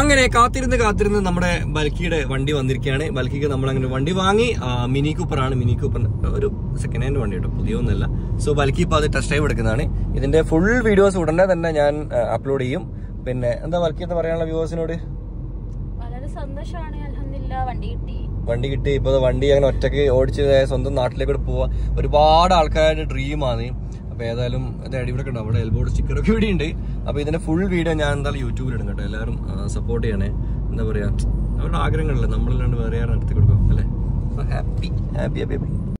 അങ്ങനെ കാത്തിരുന്ന് കാത്തിരുന്ന് നമ്മുടെ ബൽക്കിയുടെ വണ്ടി വന്നിരിക്കുകയാണ് ബൽക്കിക്ക് നമ്മൾ അങ്ങനെ വണ്ടി വാങ്ങി ആ, മിനി കൂപ്പറാണ് മിനി കൂപ്പർ ഒരു സെക്കൻഡ് ഹാൻഡ് വണ്ടി കേട്ടോ പുതിയൊന്നല്ല സോ ബൽക്കി ഇപ്പോൾ അത് ടെസ്റ്റ് ഡ്രൈവ് എടുക്കുന്നതാണ് ഇതിന്റെ ഫുൾ വീഡിയോസ് ഉടനെ തന്നെ ഞാൻ അപ്ലോഡ് ചെയ്യും പിന്നെ എന്താ ബൽക്കി എന്താ പറയാനുള്ള വ്യൂവേഴ്സിനോട് വളരെ സന്തോഷമാണ് അലഹമില്ല വണ്ടി കിട്ടി വണ്ടി കിട്ടി ഇപ്പൊ വണ്ടി അങ്ങനെ ഒറ്റയ്ക്ക് ഓടിച്ച് സ്വന്തം നാട്ടിലേക്ക് പോവാ ഒരുപാട് ആൾക്കാരുടെ ഡ്രീമാണ് അപ്പൊ ഏതായാലും ഇത് അടിപൊളി ഉണ്ട് അവിടെ എൽബോർഡ് സ്റ്റിക്കർ ഒക്കെ ഇവിടെ ഉണ്ട് അപ്പൊ ഇതിന്റെ ഫുൾ വീഡിയോ ഞാൻ എന്തായാലും യൂട്യൂബിൽ ഇടും കേട്ടോ എല്ലാവരും സപ്പോർട്ട് ചെയ്യണേ എന്താ പറയാ അവരുടെ ആഗ്രഹങ്ങളല്ലേ നമ്മളല്ലാണ്ട് വേറെ ആരും നടത്തി കൊടുക്കും അല്ലേ ഹാപ്പി ഹാപ്പി ഹാപ്പി